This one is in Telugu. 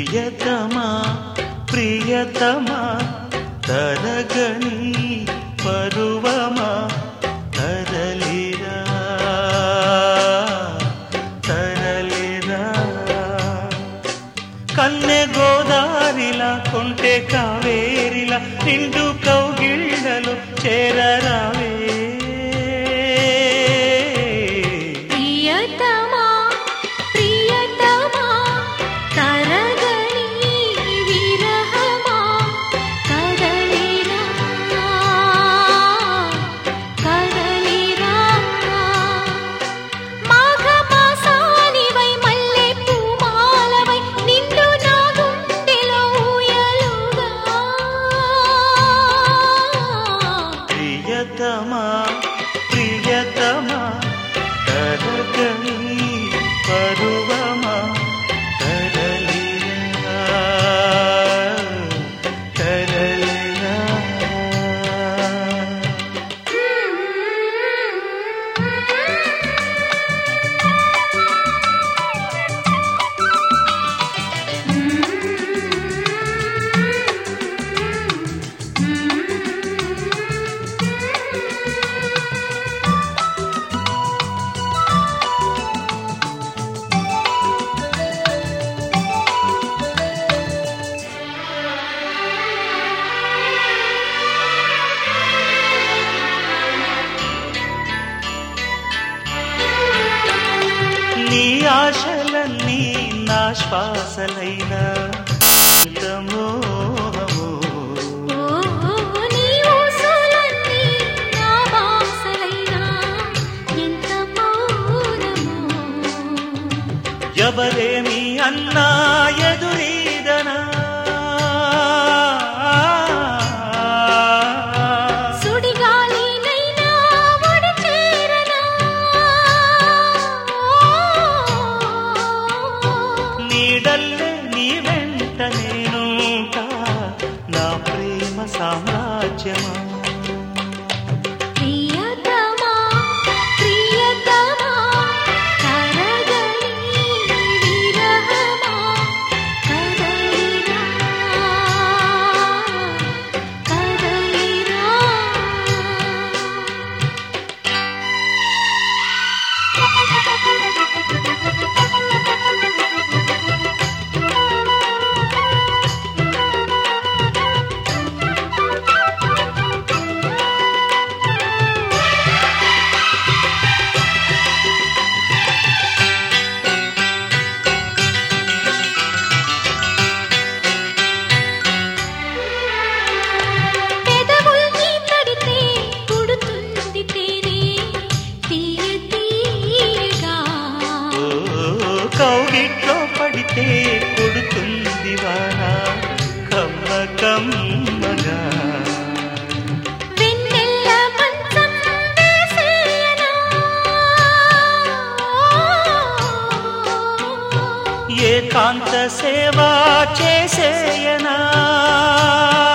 ప్రియతమా ప్రియతమా తరగని పరువమా తరలిరా తరలిరా కన్నె గోదారిలా కొంటె కావేరిలా నిండు కౌగిళ్ళలు చేరరావే ప్రియతమా ప్రియతమా తరగని విరహమా కదలిరా కదలిరా మాఘమాసానివై మల్లె పూమాలవై నిండు నా గుండెలో ఊయలుగా ప్రియతమా ప్రియతమా తరగని పరువమా తరలిరా తరలిరా నీ ఆశలన్నీ నా శ్వాసలైనా ఎంత మోహమో ఓ నీ ఊసులన్నీ నా వాసలైనా ఎంత మౌనమో ఎవరేమి అన్నా ఎదురీదనా సుడిగాలినైనా ఒడి చేరనా నీడల్లే నీ వెంట నేనుంటా నా ప్రేమ సామ్రాజ్యమా ప్రియతమా ప్రియతమా తరగని విరహమా కదలిరా కదలిరా పెదవుల్ని తడితే పుడుతుంది తేనె తీయ తీయగా ఓ కౌగిట్లో పడితే కొడుతుంది వాన కమ్మ కమ్మగా వెన్నెల్ల మంచం వేసేయనా ఏకాంత సేవ చేసేయనా